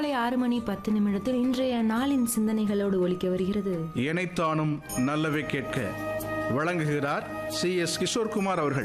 காலை ஆறு மணி பத்து நிமிடத்தில் இன்றைய நாளின் சிந்தனைகளோடு ஒலிக்க வருகிறது இணைத்தானும் நல்லவை கேட்க வழங்குகிறார் சி எஸ் கிஷோர்குமார் அவர்கள்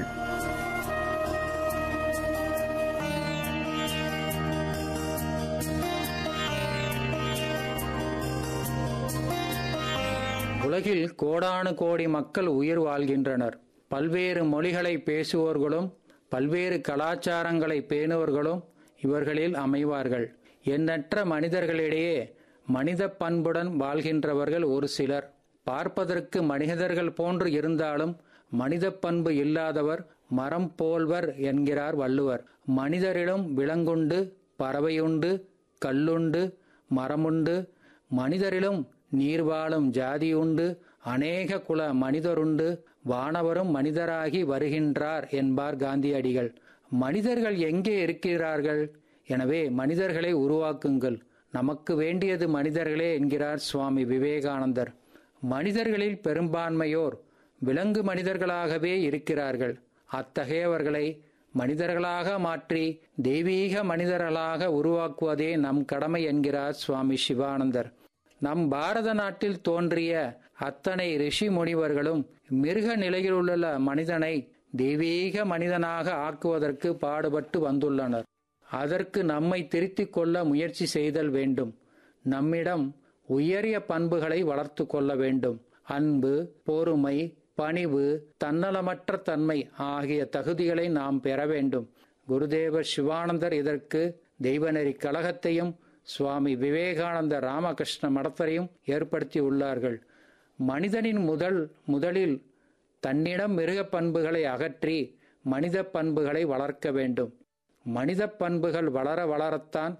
உலகில் கோடானு கோடி மக்கள் உயிர் வாழ்கின்றனர் பல்வேறு மொழிகளை பேசுவோர்களும் பல்வேறு கலாச்சாரங்களை பேணுவர்களும் இவர்களில் அமைவார்கள் எண்ணற்ற மனிதர்களிடையே மனித பண்புடன் வாழ்கின்றவர்கள் ஒரு சிலர் பார்ப்பதற்கு மனிதர்கள் போன்று இருந்தாலும் மனித பண்பு இல்லாதவர் மரம் போல்வர் என்கிறார் வள்ளுவர் மனிதரிலும் விலங்குண்டு பறவையுண்டு கல்லுண்டு மரமுண்டு மனிதரிலும் நீர் வாழும் ஜாதியுண்டு அநேக குல மனிதருண்டு வானவரும் மனிதராகி வருகின்றார் என்பார் காந்தியடிகள் மனிதர்கள் எங்கே இருக்கிறார்கள் எனவே மனிதர்களை உருவாக்குங்கள் நமக்கு வேண்டியது மனிதர்களே என்கிறார் சுவாமி விவேகானந்தர் மனிதர்களில் பெரும்பான்மையோர் விலங்கு மனிதர்களாகவே இருக்கிறார்கள் அத்தகையவர்களை மனிதர்களாக மாற்றி தெய்வீக மனிதர்களாக உருவாக்குவதே நம் கடமை என்கிறார் சுவாமி சிவானந்தர் நம் பாரத நாட்டில் தோன்றிய அத்தனை ரிஷி முனிவர்களும் மிருக நிலையிலுள்ள மனிதனை தெய்வீக மனிதனாக ஆக்குவதற்கு பாடுபட்டு வந்துள்ளனர் அதற்கு நம்மை திருத்திக் கொள்ள முயற்சி செய்தல் வேண்டும் நம்மிடம் உயரிய பண்புகளை வளர்த்து கொள்ள வேண்டும் அன்பு பொறுமை பணிவு தன்னலமற்ற தன்மை ஆகிய தகுதிகளை நாம் பெற வேண்டும் குருதேவர் சிவானந்தர் இதற்கு தெய்வநெறி கழகத்தையும் சுவாமி விவேகானந்த ராமகிருஷ்ண மடத்தரையும் ஏற்படுத்தி உள்ளார்கள் மனிதனின் முதல் முதலில் தன்னிடம் மிருக பண்புகளை அகற்றி மனித பண்புகளை வளர்க்க வேண்டும் மனித பண்புகள் வளர வளரத்தான்